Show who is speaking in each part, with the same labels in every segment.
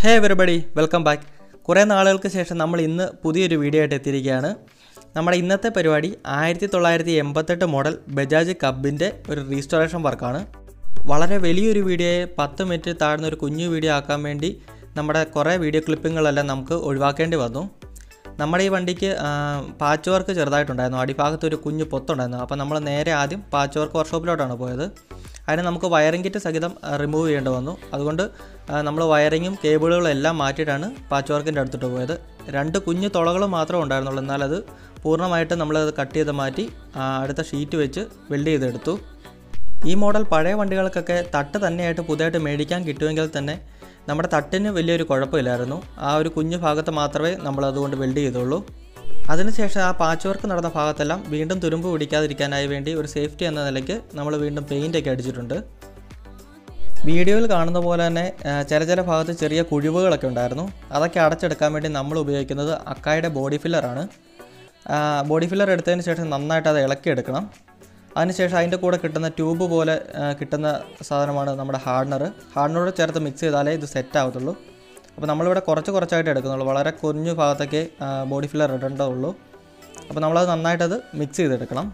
Speaker 1: ഹേ everybody welcome back കുറേ നാളുകൾക്ക് ശേഷം നമ്മൾ ഇന്ന് പുതിയൊരു വീഡിയോ ആയിട്ട് എത്തിയിരിക്കുകയാണ് നമ്മുടെ ഇന്നത്തെ പരിപാടി ആയിരത്തി തൊള്ളായിരത്തി എൺപത്തെട്ട് മോഡൽ ബജാജ് കബിൻ്റെ ഒരു റീസ്റ്റോറേഷൻ വർക്കാണ് വളരെ വലിയൊരു വീഡിയോയെ പത്ത് മിനിറ്റ് താഴ്ന്ന ഒരു കുഞ്ഞു വീഡിയോ ആക്കാൻ വേണ്ടി നമ്മുടെ കുറേ വീഡിയോ ക്ലിപ്പിങ്ങുകളെല്ലാം നമുക്ക് ഒഴിവാക്കേണ്ടി വന്നു നമ്മുടെ ഈ വണ്ടിക്ക് പാച്ച് വർക്ക് ചെറുതായിട്ടുണ്ടായിരുന്നു അടിഭാഗത്ത് ഒരു കുഞ്ഞു പൊത്തുണ്ടായിരുന്നു അപ്പോൾ നമ്മൾ നേരെ ആദ്യം പാച്ച് വർക്ക് വർക്ക്ഷോപ്പിലോട്ടാണ് പോയത് അതിന് നമുക്ക് വയറിംഗ് കിറ്റ് സഹിതം റിമൂവ് ചെയ്യേണ്ടി വന്നു അതുകൊണ്ട് നമ്മൾ വയറിങ്ങും കേബിളുകളും എല്ലാം മാറ്റിയിട്ടാണ് പാച്ച് വർക്കിൻ്റെ അടുത്തിട്ട് പോയത് രണ്ട് കുഞ്ഞു തുളകൾ മാത്രമേ ഉണ്ടായിരുന്നുള്ളൂ എന്നാൽ അത് പൂർണ്ണമായിട്ട് നമ്മളത് കട്ട് ചെയ്ത് മാറ്റി ആ, അടുത്ത ഷീറ്റ് വെച്ച് വെൽഡ് ചെയ്തെടുത്തു ഈ മോഡൽ പഴയ വണ്ടികൾക്കൊക്കെ തട്ട് തന്നെയായിട്ട് പുതിയതായിട്ട് മേടിക്കാൻ കിട്ടുമെങ്കിൽ തന്നെ നമ്മുടെ തട്ടിന് വലിയൊരു കുഴപ്പമില്ലായിരുന്നു ആ ഒരു കുഞ്ഞു ഭാഗത്ത് മാത്രമേ നമ്മൾ അതുകൊണ്ട് വെൽഡ് ചെയ്തുള്ളൂ അതിനുശേഷം ആ പാച്ച് വർക്ക് നടന്ന ഭാഗത്തെല്ലാം വീണ്ടും തുരുമ്പ് പിടിക്കാതിരിക്കാനായി വേണ്ടി ഒരു സേഫ്റ്റി എന്ന നിലയ്ക്ക് നമ്മൾ വീണ്ടും പെയിൻ്റ് ഒക്കെ അടിച്ചിട്ടുണ്ട് വീഡിയോയിൽ കാണുന്ന പോലെ തന്നെ ആ, ചില ചില ഭാഗത്ത് ചെറിയ കുഴിവുകളൊക്കെ ഉണ്ടായിരുന്നു അതൊക്കെ അടച്ചെടുക്കാൻ വേണ്ടി നമ്മൾ ഉപയോഗിക്കുന്നത് അക്കായുടെ ബോഡി ഫില്ലറാണ് ബോഡി ഫില്ലർ എടുത്തതിന് ശേഷം നന്നായിട്ട് അത് ഇളക്കിയെടുക്കണം അതിനുശേഷം അതിൻ്റെ കൂടെ കിട്ടുന്ന ട്യൂബ് പോലെ ആ, കിട്ടുന്ന സാധനമാണ് നമ്മുടെ ഹാർഡനർ ഹാർഡനറോട് ചേർത്ത് മിക്സ് ചെയ്താലേ ഇത് സെറ്റ് ആവത്തുള്ളൂ അപ്പോൾ നമ്മളിവിടെ കുറച്ച് കുറച്ചായിട്ട് എടുക്കുന്നുള്ളൂ വളരെ കുഞ്ഞു ഭാഗത്തൊക്കെ ബോഡി ഫില്ലർ ഇടേണ്ടതുള്ളൂ അപ്പോൾ നമ്മളത് നന്നായിട്ടത് മിക്സ് ചെയ്തെടുക്കണം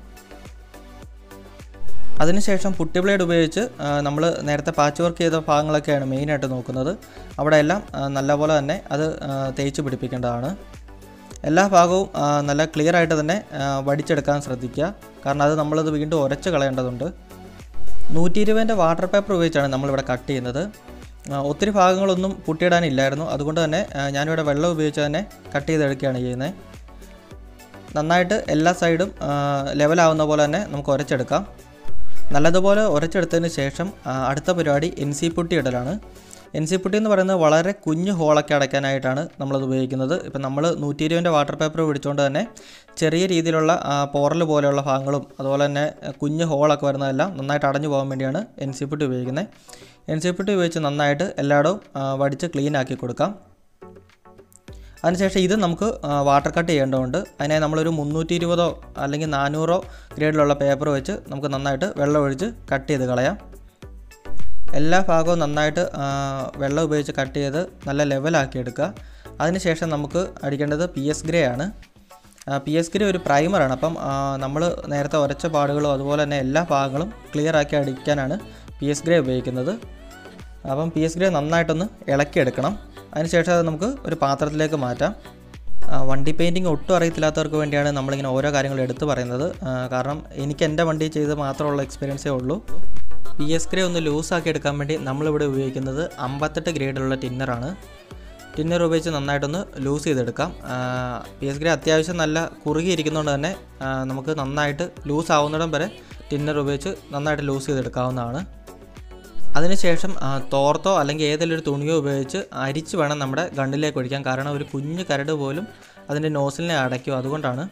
Speaker 1: അതിനുശേഷം പുട്ടി ബ്ലേഡ് ഉപയോഗിച്ച് നമ്മൾ നേരത്തെ പാച്ച് വർക്ക് ചെയ്ത ഭാഗങ്ങളൊക്കെയാണ് മെയിനായിട്ട് നോക്കുന്നത് അവിടെ എല്ലാം ആ, നല്ലപോലെ തന്നെ അത് ആ, തേച്ച് പിടിപ്പിക്കേണ്ടതാണ് എല്ലാ ഭാഗവും ആ, നല്ല ക്ലിയർ ആയിട്ട് തന്നെ ആ, വടിച്ചെടുക്കാൻ ശ്രദ്ധിക്കുക കാരണം അത് നമ്മളത് വീണ്ടും ഉരച്ച് കളയേണ്ടതുണ്ട് നൂറ്റി ഇരുപതിൻ്റെ വാട്ടർ പേപ്പർ ഉപയോഗിച്ചാണ് നമ്മളിവിടെ കട്ട് ചെയ്യുന്നത് ആ, ഒത്തിരി ഭാഗങ്ങളൊന്നും പുട്ടിയിടാനില്ലായിരുന്നു അതുകൊണ്ട് തന്നെ ആ, ഞാനിവിടെ വെള്ളം ഉപയോഗിച്ച് തന്നെ കട്ട് ചെയ്തെടുക്കുകയാണ് ചെയ്യുന്നത് നന്നായിട്ട് എല്ലാ സൈഡും ലെവലാവുന്ന പോലെ തന്നെ നമുക്ക് ഉരച്ചെടുക്കാം നല്ലതുപോലെ ഉരച്ചെടുത്തതിന് ശേഷം ആ, അടുത്ത പരിപാടി എൻ സി പുട്ടി ഇടലാണ് എൻ സി പുട്ടി എന്ന് പറയുന്നത് വളരെ കുഞ്ഞു ഹോളൊക്കെ അടയ്ക്കാനായിട്ടാണ് നമ്മളത് ഉപയോഗിക്കുന്നത് ഇപ്പം നമ്മൾ നൂറ്റി ഇരുപതിൻ്റെ വാട്ടർ പേപ്പർ പിടിച്ചുകൊണ്ട് തന്നെ ചെറിയ രീതിയിലുള്ള ആ, പോറൽ പോലെയുള്ള ഭാഗങ്ങളും അതുപോലെ തന്നെ ആ, കുഞ്ഞു ഹോളൊക്കെ വരുന്നതെല്ലാം നന്നായിട്ട് അടഞ്ഞു പോകാൻ വേണ്ടിയാണ് എൻ സി പുട്ടി ഉപയോഗിക്കുന്നത് എൻ സി പുട്ടി ഉപയോഗിച്ച് നന്നായിട്ട് എല്ലായിടവും ആ, വടിച്ച് ക്ലീൻ ആക്കി കൊടുക്കാം അതിനുശേഷം ഇത് നമുക്ക് ആ, വാട്ടർ കട്ട് ചെയ്യേണ്ടതുണ്ട് അതിനായി നമ്മളൊരു മുന്നൂറ്റി ഇരുപതോ അല്ലെങ്കിൽ നാനൂറോ ഗ്രേഡിലുള്ള പേപ്പർ വെച്ച് നമുക്ക് നന്നായിട്ട് വെള്ളം ഒഴിച്ച് കട്ട് ചെയ്ത് കളയാം എല്ലാ ഭാഗവും നന്നായിട്ട് ആ, വെള്ളം ഉപയോഗിച്ച് കട്ട് ചെയ്ത് നല്ല ലെവലാക്കി എടുക്കുക അതിനുശേഷം നമുക്ക് അടിക്കേണ്ടത് പി എസ് ഗ്രേ ആണ് പി എസ് ഗ്രേ ഒരു പ്രൈമറാണ് അപ്പം നമ്മൾ നേരത്തെ ഉരച്ച പാടുകളും അതുപോലെ തന്നെ എല്ലാ ഭാഗങ്ങളും ക്ലിയർ ആക്കി അടിക്കാനാണ് പി എസ് ഗ്രേ ഉപയോഗിക്കുന്നത് അപ്പം പി എസ് ഗ്രേ നന്നായിട്ടൊന്ന് ഇളക്കിയെടുക്കണം അതിനുശേഷം അത് നമുക്ക് ഒരു പാത്രത്തിലേക്ക് മാറ്റാം ആ, വണ്ടി പെയിൻറ്റിങ് ഒട്ടും അറിയത്തില്ലാത്തവർക്ക് വേണ്ടിയാണ് നമ്മളിങ്ങനെ ഓരോ കാര്യങ്ങളും എടുത്തു പറയുന്നത് ആ, കാരണം എനിക്ക് എൻ്റെ വണ്ടി ചെയ്ത് മാത്രമുള്ള എക്സ്പീരിയൻസേ ഉള്ളൂ പി എസ് ഗ്രേ ഒന്ന് ലൂസാക്കി എടുക്കാൻ വേണ്ടി നമ്മളിവിടെ ഉപയോഗിക്കുന്നത് അമ്പത്തെട്ട് ഗ്രേഡിലുള്ള ടിന്നറാണ് ടിന്നർ ഉപയോഗിച്ച് നന്നായിട്ടൊന്ന് ലൂസ് ചെയ്തെടുക്കാം പി എസ് ഗ്രേ അത്യാവശ്യം നല്ല കുറുകിയിരിക്കുന്നതുകൊണ്ട് തന്നെ ആ, നമുക്ക് നന്നായിട്ട് ലൂസ് ആവുന്നിടം വരെ ടിന്നർ ഉപയോഗിച്ച് നന്നായിട്ട് ലൂസ് ചെയ്തെടുക്കാവുന്നതാണ് അതിനുശേഷം ആ, തോർത്തോ അല്ലെങ്കിൽ ഏതെങ്കിലും ഒരു തുണിയോ ഉപയോഗിച്ച് അരിച്ച് വേണം നമ്മുടെ ഗണ്ണിലേക്ക് ഒഴിക്കാൻ കാരണം ഒരു കുഞ്ഞു കരട് പോലും അതിൻ്റെ നോസിലിനെ അടയ്ക്കും അതുകൊണ്ടാണ്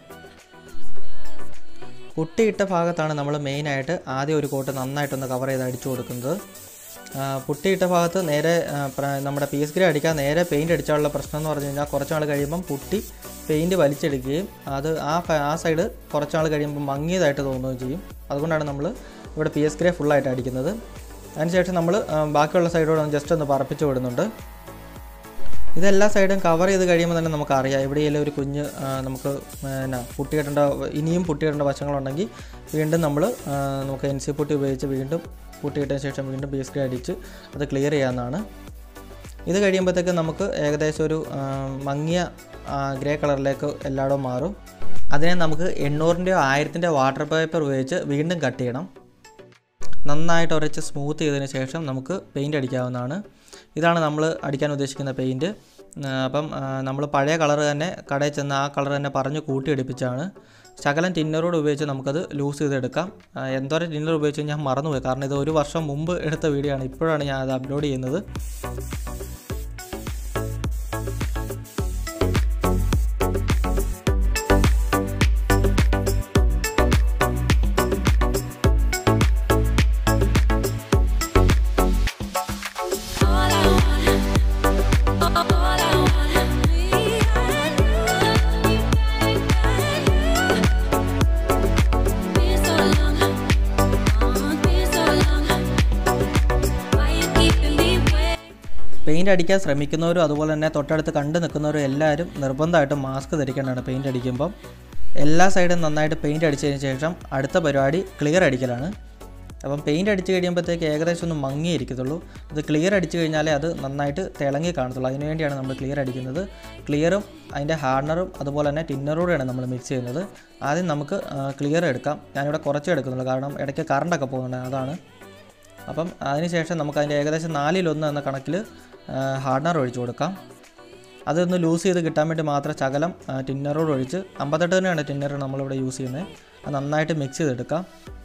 Speaker 1: പുട്ടിയിട്ട ഭാഗത്താണ് നമ്മൾ മെയിനായിട്ട് ആദ്യം ഒരു കോട്ട് നന്നായിട്ടൊന്ന് കവർ ചെയ്ത് അടിച്ചു കൊടുക്കുന്നത് ആ, പുട്ടിയിട്ട ഭാഗത്ത് നേരെ ആ, പ്ര- നമ്മുടെ പി എസ് ഗ്രേ അടിക്കാൻ നേരെ പെയിൻറ് അടിച്ചാലുള്ള പ്രശ്നം എന്ന് പറഞ്ഞു കഴിഞ്ഞാൽ കുറച്ച് നാൾ കഴിയുമ്പം പുട്ടി പെയിൻറ് വലിച്ചെടുക്കുകയും അത് ആ ഫ- ആ സൈഡ് കുറച്ച് നാൾ കഴിയുമ്പോൾ മങ്ങിയതായിട്ട് തോന്നുകയും ചെയ്യും അതുകൊണ്ടാണ് നമ്മൾ ഇവിടെ പി എസ് ഗ്രേ ഫുള്ളായിട്ട് അടിക്കുന്നത് അതിനുശേഷം നമ്മൾ ബാക്കിയുള്ള സൈഡോട് ജസ്റ്റ് ഒന്ന് പറപ്പിച്ച് വിടുന്നുണ്ട് ഇതെല്ലാ സൈഡും കവർ ചെയ്ത് കഴിയുമ്പോൾ തന്നെ നമുക്കറിയാം എവിടെയെങ്കിലും ഒരു കുഞ്ഞ് ആ, നമുക്ക് പിന്നെ പുട്ടിയിടേണ്ട ഇനിയും പുട്ടിയിടേണ്ട വശങ്ങളുണ്ടെങ്കിൽ വീണ്ടും നമ്മൾ നമുക്ക് എൻ സി പുട്ടി ഉപയോഗിച്ച് വീണ്ടും പുട്ടിയിട്ടതിന് ശേഷം വീണ്ടും ബി എസ് ഗ്രേ അടിച്ച് അത് ക്ലിയർ ചെയ്യാവുന്നതാണ് ഇത് കഴിയുമ്പോഴത്തേക്ക് നമുക്ക് ഏകദേശം ഒരു ആ, മങ്ങിയ ഗ്രേ കളറിലേക്ക് എല്ലായിടവും മാറും അതിനെ നമുക്ക് എണ്ണൂറിൻ്റെയോ ആയിരത്തിൻ്റെയോ വാട്ടർ പേപ്പർ ഉപയോഗിച്ച് വീണ്ടും കട്ട് ചെയ്യണം നന്നായിട്ട് ഉരച്ച് സ്മൂത്ത് ചെയ്തതിന് ശേഷം നമുക്ക് പെയിൻറ് അടിക്കാവുന്നതാണ് ഇതാണ് നമ്മൾ അടിക്കാൻ ഉദ്ദേശിക്കുന്ന പെയിൻറ് അപ്പം നമ്മൾ പഴയ കളർ തന്നെ കടയിൽ ചെന്ന് ആ കളർ തന്നെ പറഞ്ഞ് കൂട്ടിയടിപ്പിച്ചാണ് ശകലം ടിന്നറോട് ഉപയോഗിച്ച് നമുക്കത് ലൂസ് ചെയ്തെടുക്കാം ആ, എന്തോരം ടിന്നർ ഉപയോഗിച്ച് ഞാൻ മറന്നുപോയി കാരണം ഇത് ഒരു വർഷം മുമ്പ് എടുത്ത വീഡിയോ ആണ് ഇപ്പോഴാണ് ഞാൻ അത് അപ്ലോഡ് ചെയ്യുന്നത്
Speaker 2: All I want, all I want, me and you, been so long, oh, been so long. Why you keeping me waiting?
Speaker 1: Paint അടിക്കാൻ ശ്രമിക്കുന്നവരും അതുപോലെ തന്നെ തൊട്ടടുത്ത് കണ്ടു നിൽക്കുന്നവരും എല്ലാവരും നിർബന്ധമായിട്ടും മാസ്ക് ധരിക്കേണ്ടതാണ് പെയിൻറ് അടിക്കുമ്പം എല്ലാ സൈഡും നന്നായിട്ട് പെയിൻറ് അടിച്ചതിന് ശേഷം അടുത്ത പരിപാടി ക്ലിയർ അടിക്കലാണ് അപ്പം പെയിൻറ് അടിച്ച് കഴിയുമ്പോഴത്തേക്ക് ഏകദേശം ഒന്ന് മങ്ങിയിരിക്കത്തുള്ളൂ ഇത് ക്ലിയർ അടിച്ച് കഴിഞ്ഞാലേ അത് നന്നായിട്ട് തിളങ്ങി കാണത്തുള്ളൂ അതിന് വേണ്ടിയാണ് നമ്മൾ ക്ലിയർ അടിക്കുന്നത് ക്ലിയറും അതിൻ്റെ ഹാർഡനറും അതുപോലെ തന്നെ ടിന്നറൂടെയാണ് നമ്മൾ മിക്സ് ചെയ്യുന്നത് ആദ്യം നമുക്ക് ക്ലിയർ എടുക്കാം ഞാനിവിടെ കുറച്ചേ എടുക്കുന്നുള്ളൂ കാരണം ഇടയ്ക്ക് കറണ്ടൊക്കെ പോകുന്നുണ്ട് അതാണ് അപ്പം അതിനുശേഷം നമുക്ക് അതിൻ്റെ ഏകദേശം നാലിലൊന്ന് എന്ന കണക്കിൽ ഹാർഡനർ ഒഴിച്ചു കൊടുക്കാം അതൊന്ന് ലൂസ് ചെയ്ത് കിട്ടാൻ വേണ്ടി മാത്രം ശകലം ടിന്നറോട് ഒഴിച്ച് അമ്പത്തെട്ട് തന്നെയാണ് ടിന്നർ നമ്മളിവിടെ യൂസ് ചെയ്യുന്നത് അത് നന്നായിട്ട് മിക്സ് ചെയ്തെടുക്കാം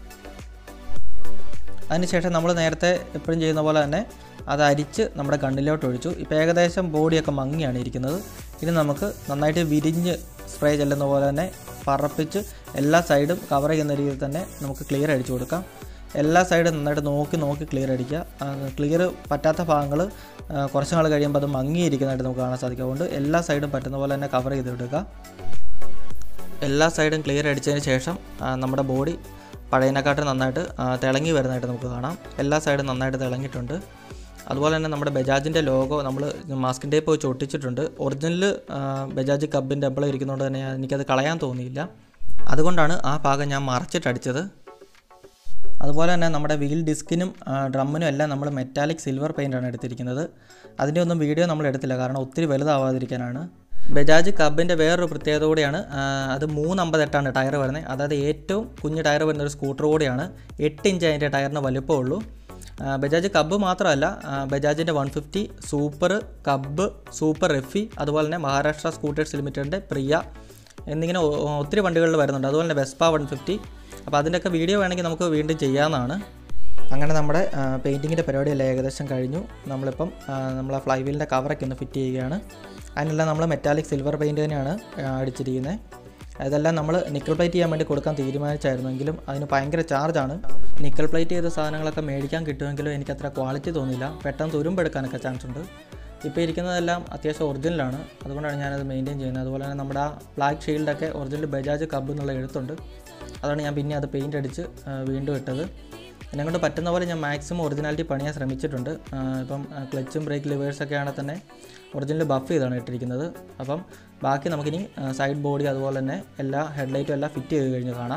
Speaker 1: അതിനുശേഷം നമ്മൾ നേരത്തെ എപ്പോഴും ചെയ്യുന്ന പോലെ തന്നെ അത് അരിച്ച് നമ്മുടെ കണ്ണിലോട്ട് ഒഴിച്ചു ഇപ്പോൾ ഏകദേശം ബോഡിയൊക്കെ മങ്ങിയാണ് ഇരിക്കുന്നത് ഇനി നമുക്ക് നന്നായിട്ട് വിരിഞ്ഞ് സ്പ്രേ ചെല്ലുന്ന പോലെ തന്നെ പറപ്പിച്ച് എല്ലാ സൈഡും കവർ ചെയ്യുന്ന രീതിയിൽ തന്നെ നമുക്ക് ക്ലിയർ അടിച്ചു കൊടുക്കാം എല്ലാ സൈഡും നന്നായിട്ട് നോക്കി നോക്കി ക്ലിയർ അടിക്കുക ക്ലിയർ പറ്റാത്ത ഭാഗങ്ങൾ കുറച്ച് നാൾ കഴിയുമ്പോൾ അത് മങ്ങിയിരിക്കുന്നതായിട്ട് നമുക്ക് കാണാൻ സാധിക്കും അതുകൊണ്ട് എല്ലാ സൈഡും പറ്റുന്ന പോലെ തന്നെ കവർ ചെയ്തെടുക്കുക എല്ലാ സൈഡും ക്ലിയർ അടിച്ചതിന് ശേഷം ആ, നമ്മുടെ ബോഡി പഴയതിനെക്കാട്ടും നന്നായിട്ട് ആ, തിളങ്ങി വരുന്നതായിട്ട് നമുക്ക് കാണാം എല്ലാ സൈഡും നന്നായിട്ട് തിളങ്ങിയിട്ടുണ്ട് അതുപോലെ തന്നെ നമ്മുടെ ബജാജിൻ്റെ ലോഗോ നമ്മൾ മാസ്കിൻ ടേപ്പ് വെച്ച് ഒട്ടിച്ചിട്ടുണ്ട് ഒറിജിനൽ ബജാജ് കബിൻ്റെ എംബിൾ ഇരിക്കുന്നതുകൊണ്ട് തന്നെ ഞാൻ- എനിക്കത് കളയാൻ തോന്നിയില്ല അതുകൊണ്ടാണ് ആ ഭാഗം ഞാൻ മറച്ചിട്ടടിച്ചത് അതുപോലെ തന്നെ നമ്മുടെ വീൽ ഡിസ്കിനും ആ, ഡ്രമ്മിനും എല്ലാം നമ്മൾ മെറ്റാലിക് സിൽവർ പെയിൻ്റാണ് എടുത്തിരിക്കുന്നത് അതിൻ്റെ ഒന്നും വീഡിയോ നമ്മൾ എടുത്തില്ല കാരണം ഒത്തിരി വലുതാവാതിരിക്കാനാണ് ബജാജ് കബിൻ്റെ വേറൊരു പ്രത്യേകത കൂടിയാണ് ആ, അത് മൂന്നമ്പതെട്ടാണ് ടയർ വരുന്നത് അതായത് ഏറ്റവും കുഞ്ഞ് ടയർ വരുന്ന ഒരു സ്കൂട്ടർ കൂടിയാണ് എട്ട് ഇഞ്ച് അതിൻ്റെ ടയറിന് വലുപ്പമുള്ളൂ ആ, ബജാജ് കബ്ബ് മാത്രമല്ല ആ, ബജാജിൻ്റെ one fifty super cub super എഫി അതുപോലെ തന്നെ മഹാരാഷ്ട്ര സ്കൂട്ടേഴ്സ് ലിമിറ്റഡിൻ്റെ പ്രിയ എന്നിങ്ങനെ ഒ- ഒത്തിരി വണ്ടികളിൽ വരുന്നുണ്ട് അതുപോലെ തന്നെ വെസ്പ വൺ ഫിഫ്റ്റി അപ്പോൾ അതിൻ്റെയൊക്കെ വീഡിയോ വേണമെങ്കിൽ നമുക്ക് വീണ്ടും ചെയ്യാവുന്നതാണ് അങ്ങനെ നമ്മുടെ പെയിൻറ്റിങ്ങിൻ്റെ പരിപാടിയെല്ലാം ഏകദേശം കഴിഞ്ഞു നമ്മളിപ്പം ആ, നമ്മൾ ആ ഫ്ലൈ വീലിൻ്റെ കവറൊക്കെ ഒന്ന് ഫിറ്റ് ചെയ്യുകയാണ് അതിനെല്ലാം നമ്മൾ മെറ്റാലിക് സിൽവർ പെയിൻറ്റ് തന്നെയാണ് ആ, അടിച്ചിരിക്കുന്നത് ഇതെല്ലാം നമ്മൾ നിക്കൽ പ്ലേറ്റ് ചെയ്യാൻ വേണ്ടി കൊടുക്കാൻ തീരുമാനിച്ചായിരുന്നെങ്കിലും അതിന് ഭയങ്കര ചാർജാണ് നിക്കൽ പ്ലേറ്റ് ചെയ്ത സാധനങ്ങളൊക്കെ മേടിക്കാൻ കിട്ടുമെങ്കിലും എനിക്ക് അത്ര ക്വാളിറ്റി തോന്നില്ല പെട്ടെന്ന് തുരുമ്പെടുക്കാനൊക്കെ ചാൻസ് ഉണ്ട് ഇപ്പോൾ ഇരിക്കുന്നതെല്ലാം അത്യാവശ്യം ഒറിജിനലാണ് അതുകൊണ്ടാണ് ഞാനത് മെയിൻറ്റെയിൻ ചെയ്യുന്നത് അതുപോലെ തന്നെ നമ്മുടെ ആ ബ്ലാക്ക് ഷീൽഡൊക്കെ ഒറിജിനൽ ബജാജ് കബ് എന്നുള്ള എഴുത്തുണ്ട് അതാണ് ഞാൻ പിന്നെ അത് പെയിൻ്റ് അടിച്ച് ആ, വീണ്ടും ഇട്ടത് എന്നെ കൊണ്ട് പറ്റുന്ന പോലെ ഞാൻ മാക്സിമം ഒറിജിനാലിറ്റി പണിയാൻ ശ്രമിച്ചിട്ടുണ്ട് ആ, ഇപ്പം ക്ലച്ചും ബ്രേക്ക് ലിവേഴ്സൊക്കെ ആണെങ്കിൽ തന്നെ ഒറിജിനൽ ബഫ് ചെയ്താണ് ഇട്ടിരിക്കുന്നത് അപ്പം ബാക്കി നമുക്കിനി സൈഡ് ബോഡി അതുപോലെ തന്നെ എല്ലാ ഹെഡ്ലൈറ്റും എല്ലാം ഫിറ്റ് ചെയ്ത് കഴിഞ്ഞ് കാണാം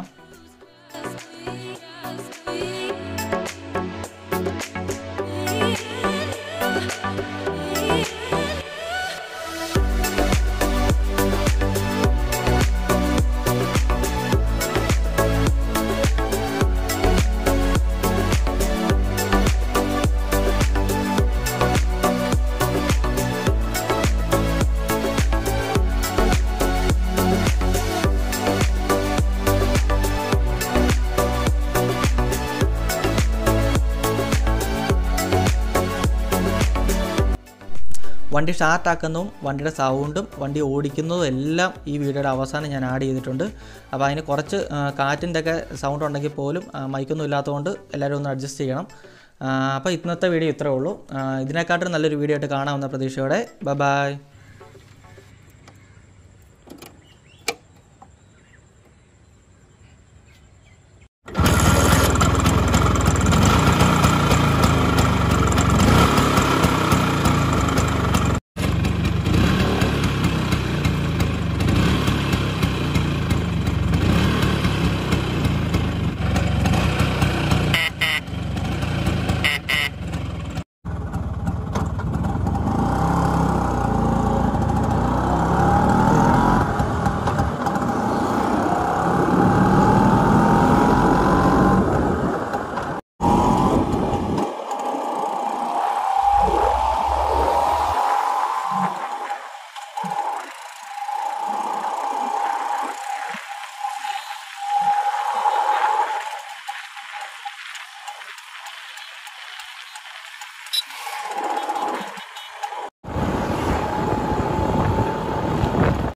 Speaker 1: വണ്ടി സ്റ്റാർട്ടാക്കുന്നതും വണ്ടിയുടെ സൗണ്ടും വണ്ടി ഓടിക്കുന്നതും എല്ലാം ഈ വീഡിയോയുടെ അവസാനം ഞാൻ ആഡ് ചെയ്തിട്ടുണ്ട് അപ്പോൾ അതിന് കുറച്ച് ആ, കാറ്റിൻ്റെ ഒക്കെ സൗണ്ട് ഉണ്ടെങ്കിൽ പോലും ആ, മൈക്കൊന്നും ഇല്ലാത്തതുകൊണ്ട് എല്ലാവരും ഒന്ന് അഡ്ജസ്റ്റ് ചെയ്യണം ആ, അപ്പോൾ ഇന്നത്തെ വീഡിയോ ഇത്രേ ഉള്ളൂ ആ, ഇതിനെക്കാട്ടും നല്ലൊരു വീഡിയോ ആയിട്ട് കാണാവുന്ന പ്രതീക്ഷയോടെ ബ ബായ്